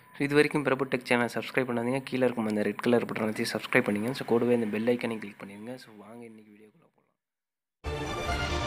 so இது வரைக்கும் பிரபு tech channel subscribe பண்ணாதீங்க கீழே இருக்கும் அந்த ரெட் கலர் பட்டன் வச்சு சப்ஸ்கிரைப் பண்ணிங்க ஸோ கூடவே இந்த பெல் ஐக்கனை கிளிக் பண்ணிடுங்க ஸோ வாங்க இன்றைக்கி வீடியோக்குள்ளே போகலாம்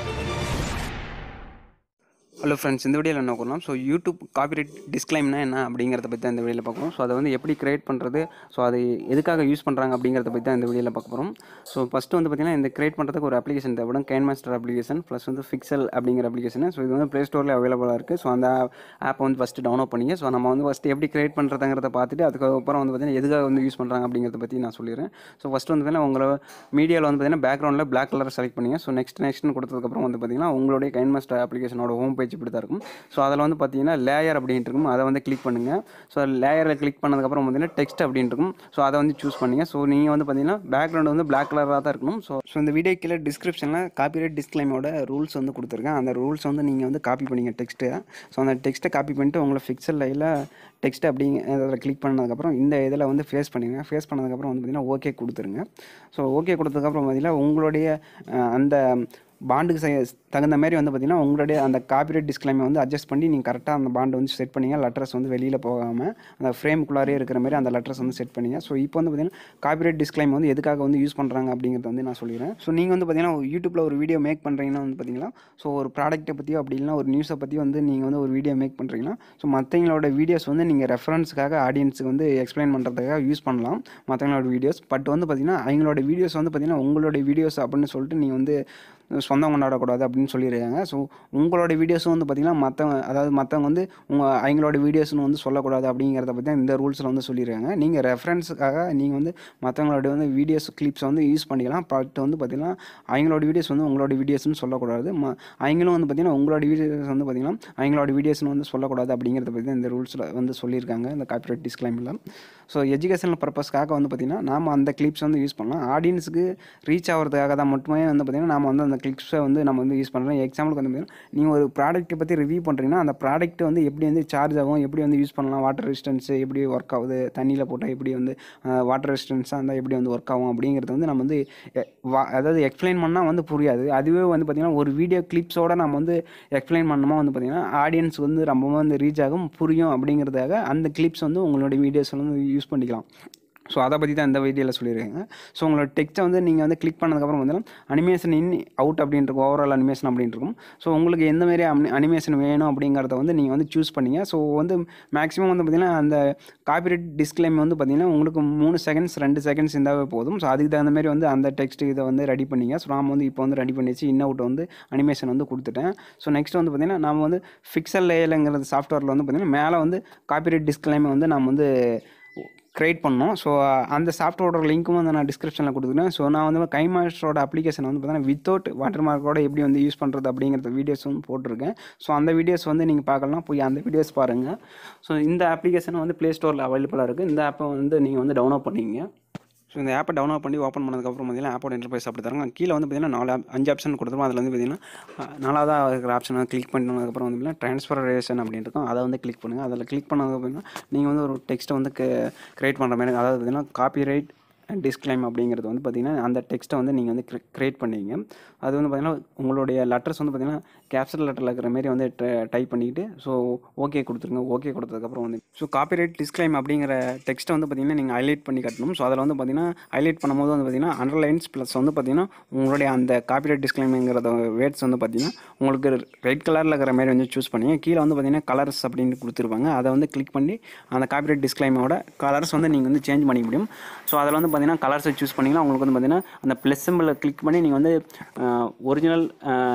ஹலோ ஃப்ரெண்ட்ஸ் இந்த வீடியோவில் என்ன பண்ணலாம் ஸோ யூடியூப் காப்பிரைட் டிஸ்க்ளைம்னா என்ன அப்படிங்கிறத பற்றி தான் இந்த வீடியோவில் பார்க்குறோம் ஸோ அதை வந்து எப்படி கிரியேட் பண்ணுறது ஸோ அது எதுக்காக யூஸ் பண்ணுறாங்க அப்படிங்கிறத பற்றி தான் இந்த வீடியோவில் பார்க்க போகிறோம் ஸோ ஃபஸ்ட்டு வந்து பார்த்திங்கன்னா இந்த கிரியேட் பண்ணுறதுக்கு ஒரு அப்ளிகேஷன் தேவைப்படும் கேன் மாஸ்டர் அப்ளிகேஷன் ப்ளஸ் வந்து ஃபிக்சல் அப்படிங்கிற அப்ளிகேஷன் ஸோ இது வந்து ப்ளே ஸ்டோரில் அவைலபிளாக இருக்குது ஸோ அந்த ஆப்பை வந்து ஃபஸ்ட்டு டவுன்லோட் பண்ணிங்க ஸோ நம்ம வந்து ஃபஸ்ட்டு எப்படி கிரியேட் பண்ணுறதுங்கிறத பார்த்துட்டு அதுக்கப்புறம் வந்து பார்த்திங்கன்னா எதுக்காக வந்து யூஸ் பண்ணுறாங்க அப்படிங்கிறத பற்றி நான் சொல்லிடுறேன் ஸோ ஃபஸ்ட்டு வந்து பார்த்திங்கன்னா உங்களை மீடியாவில் வந்து பார்த்திங்கன்னா பேக்ரவுண்டில் பிளாக் கலர் செலக்ட் பண்ணிங்க ஸோ நெக்ஸ்ட் நெக்ஸ்ட்னு கொடுத்ததுக்கப்புறம் வந்து பார்த்திங்கன்னா உங்களுடைய கைன் மாஸ்டர் அப்ளிகேஷனோட ஹோம் பேஜ் இப்படி தான் இருக்கும் ஸோ அதில் வந்து பார்த்தீங்கன்னா லேயர் அப்படின்ட்டு இருக்கும் அதை வந்து கிளிக் பண்ணுங்கள் ஸோ லேயரில் கிளிக் பண்ணதுக்கப்புறம் பார்த்தீங்கன்னா டெக்ஸ்ட் அப்படின்ட்டு இருக்கும் ஸோ அதை வந்து சூஸ் பண்ணுங்கள் ஸோ நீங்கள் வந்து பார்த்தீங்கன்னா பேக்ரவுண்ட் வந்து பிளாக் கலராக தான் இருக்கணும் ஸோ ஸோ இந்த வீடியோ கீழே டிஸ்கிரிப்ஷனில் காப்பிரைட் டிஸ்க்ளைமோட ரூல்ஸ் வந்து கொடுத்துருக்கேன் அந்த ரூல்ஸ் வந்து நீங்கள் வந்து காப்பி பண்ணிங்க டெக்ஸ்ட்டு ஸோ அந்த டெக்ஸ்ட்டை காப்பி பண்ணிட்டு உங்களை ஃபிக்சல் லையில் டெக்ஸ்ட் அப்படிங்க அதில் கிளிக் பண்ணதுக்கப்புறம் இந்த இதில் வந்து ஃபேஸ் பண்ணிடுங்க ஃபேஸ் பண்ணதுக்கப்புறம் வந்து பார்த்திங்கன்னா ஓகே கொடுத்துருங்க ஸோ ஓகே கொடுத்ததுக்கப்புறம் பார்த்தீங்கன்னா உங்களுடைய அஹ், அந்த பாண்டுக்கு செ- தகுந்த மாதிரி வந்து பார்த்திங்கன்னா உங்களுடைய அந்த காப்பிரைட் டிஸ்க்ளைமை வந்து அட்ஜஸ்ட் பண்ணி நீங்கள் கரெக்டாக அந்த பாண்டு வந்து செட் பண்ணிங்க லெட்டர்ஸ் வந்து வெளியில் போகாமல் அந்த ஃப்ரேமுக்குள்ளாரே இருக்கிற மாதிரி அந்த லெட்டர்ஸ் வந்து செட் பண்ணிங்க ஸோ இப்போ வந்து பார்த்திங்கன்னா காப்பிரைட் டிஸ்க்ளைம் வந்து எதுக்காக வந்து யூஸ் பண்ணுறாங்க அப்படிங்கிறத வந்து நான் சொல்லிடுறேன் ஸோ நீங்கள் வந்து பார்த்திங்கன்னா யூடியூப்பில் ஒரு வீடியோ மேக் பண்ணுறீங்கன்னா வந்து பார்த்தீங்கன்னா ஸோ ஒரு ப்ராடக்ட்டை பற்றியோ அப்படி இல்லைனா ஒரு நியூஸை பற்றி வந்து நீங்கள் வந்து ஒரு வீடியோ மேக் பண்ணுறீங்கன்னா ஸோ மற்றவங்களோட வீடியோஸ் வந்து நீங்கள் ரெஃபரன்ஸுக்காக ஆடியன்ஸுக்கு வந்து எக்ஸ்பிளைன் பண்ணுறதுக்காக யூஸ் பண்ணலாம் மற்றவங்களோட வீடியோஸ் பட் வந்து பார்த்திங்கன்னா அவங்களோட வீடியோஸ் வந்து பார்த்திங்கன்னா உங்களோட வீடியோஸ் அப்படின்னு சொல்லிட்டு நீங்கள் வந்து சொந்தம் கொண்டாடக்கூடாது அப்படின்னு சொல்லியிருக்காங்க ஸோ உங்களோட வீடியோஸும் வந்து பார்த்திங்கன்னா மற்றவங்க அதாவது மற்றவங்க வந்து உங்கள் அவங்களோட வீடியோஸ்னு வந்து சொல்லக்கூடாது அப்படிங்கிறத பற்றி தான் இந்த ரூல்ஸில் வந்து சொல்லியிருக்காங்க நீங்கள் ரெஃபரன்ஸுக்காக நீங்கள் வந்து மற்றவங்களோட வந்து வீடியோஸ் கிளிப்ஸ் வந்து யூஸ் பண்ணிக்கலாம் பட் வந்து பார்த்திங்கன்னா அவங்களோட வீடியோஸ் வந்து உங்களோட வீடியோஸ்னு சொல்லக்கூடாது ம அவங்களும் வந்து பார்த்திங்கன்னா உங்களோட வீடியோஸ் வந்து பார்த்திங்கன்னா அவங்களோட வீடியோஸ்னு வந்து சொல்லக்கூடாது அப்படிங்கிறத பற்றி தான் இந்த ரூல்ஸில் வந்து சொல்லியிருக்காங்க இந்த காப்பிரைட் டிஸ்க்ளைமில் ஸோ எஜுகேஷனல் பர்பஸ்க்காக வந்து பார்த்திங்கன்னா நாம் அந்த கிளிப்ஸ் வந்து யூஸ் பண்ணலாம் ஆடியன்ஸுக்கு ரீச் ஆகிறதுக்காக தான் மட்டுமே வந்து பார்த்திங்கன்னா நம்ம வந்து அந்த கிளிப்ஸை வந்து நம்ம வந்து யூஸ் பண்ணுறோம் எக்ஸாம்பிளுக்கு வந்து பார்த்திங்கன்னா நீங்கள் ஒரு ப்ராடக்ட்டை பற்றி ரிவ்யூ பண்ணுறீங்கன்னா அந்த ப்ராடக்ட் வந்து எப்படி வந்து சார்ஜ் ஆகும் எப்படி வந்து யூஸ் பண்ணலாம் வாட்டர் ரெசிஸ்டன்ஸ் எப்படி ஒர்க் ஆகுது தண்ணியில் போட்டால் எப்படி வந்து வாட்டர் ரெசிஸ்டன்ஸாக இருந்தால் எப்படி வந்து ஒர்க் ஆகும் அப்படிங்கிறது வந்து நம்ம வந்து எ- வா- அதாவது எக்ஸ்பிளைன் பண்ணால் வந்து புரியாது அதுவே வந்து பார்த்திங்கன்னா ஒரு வீடியோ கிளிப்ஸோட நம்ம வந்து எக்ஸ்பிளைன் பண்ணோமா வந்து பார்த்திங்கன்னா ஆடியன்ஸ் வந்து ரொம்ப வந்து ரீச் ஆகும் புரியும் அப்படிங்கிறதுக்காக அந்த கிளிப்ஸ் வந்து உங்களோட வீடியோஸ் வந்து யூஸ் பண்ணிக்கலாம் ஸோ அதை பற்றி தான் இந்த வீடியோவில் சொல்லியிருக்காங்க ஸோ உங்களோட டெக்ஸ்ட்டை வந்து நீங்கள் வந்து கிளிக் பண்ணதுக்கப்புறம் வந்து அனிமேஷன் இன் அவுட் அப்படின்ட்டு இருக்கும் ஓவரால் அனிமேஷன் அப்படின்ட்டு இருக்கும் ஸோ உங்களுக்கு எந்த மாதிரி அனிமேஷன் வேணும் அப்படிங்கிறத வந்து நீங்கள் வந்து சூஸ் பண்ணீங்க ஸோ வந்து மேக்ஸிமம் வந்து பார்த்திங்கன்னா அந்த காப்பிரைட் டிஸ்க்ளைம் வந்து பார்த்திங்கன்னா உங்களுக்கு மூணு செகண்ட்ஸ் ரெண்டு செகண்ட்ஸ் இருந்தாவே போதும் ஸோ அதுக்கு தகுந்த மாதிரி வந்து அந்த டெக்ஸ்ட் இதை வந்து ரெடி பண்ணிங்க ஸோ நாம் வந்து இப்போ வந்து ரெடி பண்ணிச்சு இன் அவுட் வந்து அனிமேஷன் வந்து கொடுத்துட்டேன் ஸோ நெக்ஸ்ட் வந்து பார்த்திங்கன்னா நம்ம வந்து ஃபிக்சல் லேயலுங்கிறது சாஃப்ட்வேரில் வந்து பார்த்திங்கன்னா மேலே வந்து காப்பிரைட் டிஸ்க்ளைமை வந்து நம்ம வந்து க்ரியேட் பண்ணோம் ஸோ அந்த சாஃப்ட்வேரோட லிங்க்கும் வந்து நான் டிஸ்கிரிப்ஷனில் கொடுத்துருக்கேன் ஸோ நான் வந்து கைமாஸ்டரோட அப்ளிகேஷன் வந்து பார்த்தீங்கன்னா வித்தவுட் வாட்டர் மார்க்கோட எப்படி வந்து யூஸ் பண்ணுறது அப்படிங்கிறத வீடியோஸ் வந்து போட்டிருக்கேன் ஸோ அந்த வீடியோஸ் வந்து நீங்கள் பார்க்கலாம் போய் அந்த வீடியோஸ் பாருங்கள் ஸோ இந்த அப்ளிகேஷன் வந்து ப்ளே ஸ்டோரில் அவைலபிளாக இருக்குது இந்த ஆப்பை வந்து நீங்கள் வந்து டவுன்லோட் பண்ணிங்க ஸோ இந்த ஆப்பை டவுன்லோட் பண்ணி ஓப்பன் பண்ணதுக்கப்புறம் பார்த்தீங்கன்னா ஆப்போட இன்டர்ஃபேஸ் அப்படி தராங்க கீழே வந்து பார்த்தீங்கன்னா நாலு app- அஞ்சு ஆப்ஷன் கொடுத்துருவோம் அதில் வந்து பார்த்தீங்கன்னா நாலாவதாக இருக்கிற ஆப்ஷனை கிளிக் பண்ணதுக்கப்புறம் வந்து பார்த்தீங்கன்னா ட்ரான்ஸ்ஃபரேஷன் அப்படின்னு இருக்கும் அதை வந்து கிளிக் பண்ணுங்கள் அதில் கிளிக் பண்ணதுக்கப்புறம் நீங்கள் வந்து ஒரு டெக்ஸ்ட்டை வந்து க்ரியேட் பண்ணுற மாதிரி அதாவது பார்த்தீங்கன்னா காப்பிரைட் டிஸ்க்ளைம் அப்படிங்கிறது வந்து பார்த்திங்கன்னா அந்த டெக்ஸ்ட்டை வந்து நீங்கள் வந்து க்ரியேட் பண்ணுவீங்க அது வந்து பார்த்திங்கன்னா உங்களுடைய லெட்டர்ஸ் வந்து பார்த்திங்கன்னா கேப்சல் லெட்டரில் இருக்கிற மாதிரி வந்து டைப் பண்ணிக்கிட்டு ஸோ ஓகே கொடுத்துருங்க ஓகே கொடுத்ததுக்கப்புறம் வந்து ஸோ காப்பிரைட் டிஸ்க்ளைம் அப்படிங்கிற டெக்ஸ்ட்டை வந்து பார்த்திங்கன்னா நீங்கள் ஹைலைட் பண்ணி கட்டணும் ஸோ அதில் வந்து பார்த்திங்கன்னா ஹைலைட் பண்ணும்போது வந்து பார்த்திங்கன்னா அண்டர்லைன்ஸ் ப்ளஸ் வந்து பார்த்திங்கன்னா உங்களுடைய அந்த காப்பிரைட் டிஸ்க்ளைம்ங்கிறத வேர்ட்ஸ் வந்து பார்த்திங்கன்னா உங்களுக்கு ரெட் கலரில் இருக்கிற மாதிரி வந்து சூஸ் பண்ணி கீழே வந்து பார்த்திங்கன்னா கலர்ஸ் அப்படின்னு கொடுத்துருப்பாங்க அதை வந்து கிளிக் பண்ணி அந்த காப்பிரைட் டிஸ்க்ளைமோட கலர்ஸ் வந்து நீங்கள் வந்து சேஞ்ச் பண்ணிக்க முடியும் ஸோ அதில் வந்து பார்த்தீங்கன்னா கலர்ஸை சூஸ் பண்ணிங்கன்னா உங்களுக்கு வந்து பார்த்தீங்கன்னா அந்த ப்ளஸ் சிம்பிளை கிளிக் பண்ணி நீங்கள் வந்து ஒரிஜினல்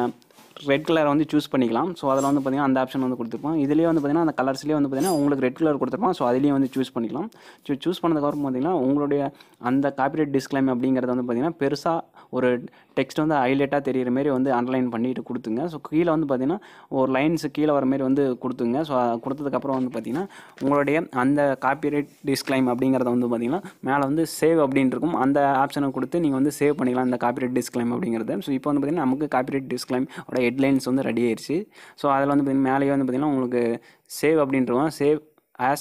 ரெட் கலரை வந்து சூஸ் பண்ணிக்கலாம் ஸோ அதில் வந்து பார்த்தீங்கன்னா அந்த ஆப்ஷன் வந்து கொடுத்துருப்போம் இதுலேயே வந்து பார்த்தீங்கன்னா அந்த கலர்ஸ்லேயே வந்து பார்த்தீங்கன்னா உங்களுக்கு ரெட் கலர் கொடுத்துருப்போம் ஸோ அதுலேயும் வந்து சூஸ் பண்ணிக்கலாம் ஸோ சூஸ் பண்ணதுக்கப்புறம் பார்த்தீங்கன்னா உங்களுடைய அந்த காப்பிரைட் டிஸ்க்ளைம் அப்படிங்கிறத வந்து பார்த்தீங்கன்னா பெருசாக ஒரு டெக்ஸ்ட் வந்து ஹைலைட்டாக தெரியிற மாதிரி வந்து அண்டர்லைன் பண்ணிட்டு கொடுத்துங்க ஸோ கீழே வந்து பார்த்தீங்கன்னா ஒரு லைன்ஸ் கீழே வர மாதிரி வந்து கொடுத்துங்க ஸோ கொடுத்ததுக்கப்புறம் வந்து பார்த்தீங்கன்னா உங்களுடைய அந்த காப்பிரைட் டிஸ்க்ளைம் அப்படிங்கிறத வந்து பார்த்தீங்கன்னா மேலே வந்து சேவ் அப்படின்னு இருக்கும் அந்த ஆப்ஷனை கொடுத்து நீங்கள் வந்து சேவ் பண்ணிக்கலாம் இந்த காப்பிரைட் டிஸ்க்ளைம் அப்படிங்கிறது ஸோ இப்போ வந்து பார்த்தீங்கன்னா நமக்கு காப்பிரைட் டிஸ்க்ளைம் ஓட ஹெட்லைன்ஸ் வந்து ரெடி ஆயிடுச்சு ஸோ அதில் வந்து பார்த்தீங்கன்னா மேலேயே வந்து பார்த்தீங்கன்னா உங்களுக்கு சேவ் அப்படின்றோம் சேவ் ஆஸ்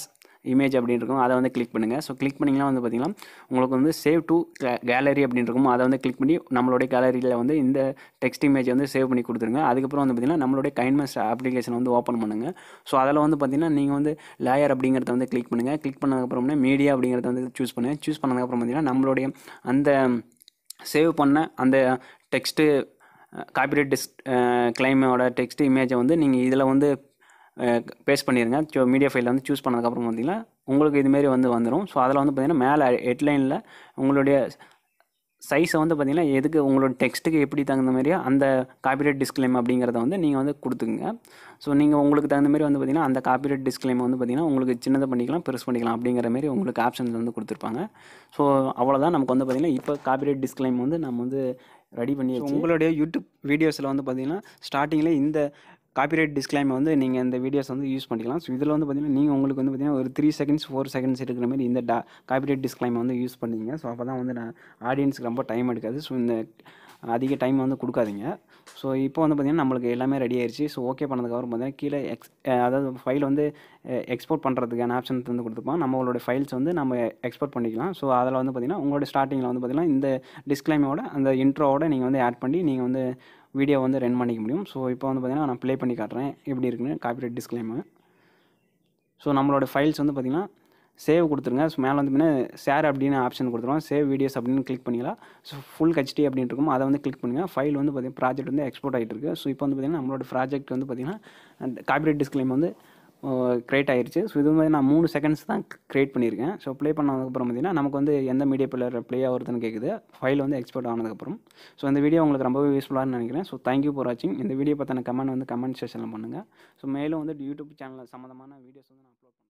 இமேஜ் அப்படின்னு இருக்கும் அதை வந்து கிளிக் பண்ணுங்கள் ஸோ கிளிக் பண்ணிங்கன்னா வந்து பார்த்தீங்கன்னா உங்களுக்கு வந்து சேவ் டு கேலரி அப்படின்னு இருக்கும் அதை வந்து கிளிக் பண்ணி நம்மளுடைய கேலரியில் வந்து இந்த டெக்ஸ்ட் இமேஜ் வந்து சேவ் பண்ணி கொடுத்துருங்க அதுக்கப்புறம் வந்து பார்த்தீங்கன்னா நம்மளுடைய கைன்மஸ் அப்ளிகேஷன் வந்து ஓப்பன் பண்ணுங்கள் ஸோ அதில் வந்து பார்த்தீங்கன்னா நீங்கள் வந்து லேயர் அப்படிங்கிறத வந்து கிளிக் பண்ணுங்கள் கிளிக் பண்ணதுக்கப்புறமே மீடியா அப்படிங்கிறத வந்து சூஸ் பண்ணுங்கள் சூஸ் பண்ணதுக்கப்புறம் பார்த்தீங்கன்னா நம்மளுடைய அந்த சேவ் பண்ண அந்த டெக்ஸ்ட்டு காப்பிரைட் டிஸ் கிளைமோட டெக்ஸ்ட் இமேஜை வந்து நீங்கள் இதில் வந்து பேஸ்ட் பண்ணிடுங்க ஸோ மீடியா ஃபைலில் வந்து சூஸ் பண்ணதுக்கப்புறம் பார்த்தீங்கன்னா உங்களுக்கு இதுமாரி வந்து வந்துடும் ஸோ அதில் வந்து பார்த்தீங்கன்னா மேலே ஹெட்லைனில் உங்களுடைய சைஸை வந்து பார்த்தீங்கன்னா எதுக்கு உங்களோட டெக்ஸ்ட்டுக்கு எப்படி தகுந்த மாதிரியோ அந்த காப்பிரைட் டிஸ்க்ளைம் அப்படிங்கிறத வந்து நீங்கள் வந்து கொடுத்துங்க ஸோ நீங்கள் உங்களுக்கு தகுந்த மாதிரி வந்து பார்த்தீங்கன்னா அந்த காப்பிரைட் டிஸ்க்ளைம் வந்து பார்த்தீங்கன்னா உங்களுக்கு சின்னதை பண்ணிக்கலாம் பெருசு பண்ணிக்கலாம் அப்படிங்கிற மாதிரி உங்களுக்கு ஆப்ஷன்ஸ் வந்து கொடுத்துருப்பாங்க ஸோ அவ்வளோதான் நமக்கு வந்து பார்த்தீங்கன்னா இப்போ காப்பிரைட் டிஸ்க்ளைம் வந்து நம்ம வந்து ரெடி பண்ணி உங்களுடைய யூடியூப் வீடியோஸில் வந்து பார்த்தீங்கன்னா ஸ்டார்டிங்கில் இந்த காப்பிரைட் டிஸ்க்ளைமை வந்து நீங்கள் இந்த வீடியோஸ் வந்து யூஸ் பண்ணிக்கலாம் ஸோ இதில் வந்து பார்த்தீங்கன்னா நீங்கள் உங்களுக்கு வந்து பார்த்தீங்கன்னா ஒரு த்ரீ செகண்ட்ஸ் ஃபோர் செகண்ட்ஸ் இருக்கிற மாதிரி இந்த டா காப்பிரைட் டிஸ்க்ளைமை வந்து யூஸ் பண்ணிங்க ஸோ அப்போ தான் வந்து நான் ஆடியன்ஸுக்கு ரொம்ப டைம் எடுக்காது ஸோ இந்த அதிக டைம் வந்து கொடுக்காதீங்க ஸோ இப்போ வந்து பார்த்திங்கன்னா நம்மளுக்கு எல்லாமே ரெடி ஆயிடுச்சு ஸோ ஓகே பண்ணதுக்கப்புறம் பார்த்தீங்கன்னா கீழே எக்ஸ் அதாவது ஃபைல் வந்து எக்ஸ்போர்ட் பண்ணுறதுக்கான ஆப்ஷன் வந்து கொடுத்துருப்போம் நம்மளோட ஃபைல்ஸ் வந்து நம்ம எக்ஸ்போர்ட் பண்ணிக்கலாம் ஸோ அதில் வந்து பார்த்திங்கன்னா உங்களோட ஸ்டார்டிங்கில் வந்து பார்த்திங்கன்னா இந்த டிஸ்க்ளைமோட அந்த இன்ட்ரோவோட நீங்கள் வந்து ஆட் பண்ணி நீங்கள் வந்து வீடியோ வந்து ரன் பண்ணிக்க முடியும் ஸோ இப்போ வந்து பார்த்திங்கன்னா நான் ப்ளே பண்ணி காட்டுறேன் எப்படி இருக்குன்னு காப்பிரைட் டிஸ்க்ளைமு ஸோ நம்மளோட ஃபைல்ஸ் வந்து பார்த்திங்கன்னா சேவ் கொடுத்துருங்க ஸோ மேலே வந்து பார்த்தீங்கன்னா ஷேர் அப்படின்னு ஆப்ஷன் கொடுத்துருவோம் சேவ் வீடியோஸ் அப்படின்னு கிளிக் பண்ணிக்கலாம் ஸோ ஃபுல் ஹெச்டி அப்படின்னு இருக்கும் அதை வந்து கிளிக் பண்ணுங்கள் ஃபைல் வந்து பார்த்தீங்கன்னா ப்ராஜெக்ட் வந்து எக்ஸ்போர்ட் ஆகிட்டு இருக்கு ஸோ இப்போ வந்து பார்த்திங்கன்னா நம்மளோட ப்ராஜெக்ட் வந்து பார்த்திங்கன்னா காப்பிரைட் டிஸ்க்ளைம் வந்து க்ரியேட் ஆயிருச்சு ஸோ இது வந்து நான் மூணு செகண்ட்ஸ் தான் க்ரியேட் பண்ணியிருக்கேன் ஸோ ப்ளே பண்ணதுக்கப்புறம் பார்த்தீங்கன்னா நமக்கு வந்து எந்த மீடியா பிளேயர் ப்ளே ஆகுதுன்னு கேட்குது ஃபைல் வந்து எக்ஸ்போர்ட் ஆனதுக்கப்புறம் ஸோ இந்த வீடியோ உங்களுக்கு ரொம்பவே யூஸ்ஃபுல்லாக நினைக்கிறேன் ஸோ தேங்க்யூ ஃபார் வாட்சிங் இந்த வீடியோ பற்றின கமெண்ட் வந்து கமெண்ட் செஷனில் பண்ணுங்கள் ஸோ மேலும் வந்து யூடியூப் சேனல் சம்மந்தமான வீடியோஸ் வந்து நான் அப்லோட் பண்ணுவேன்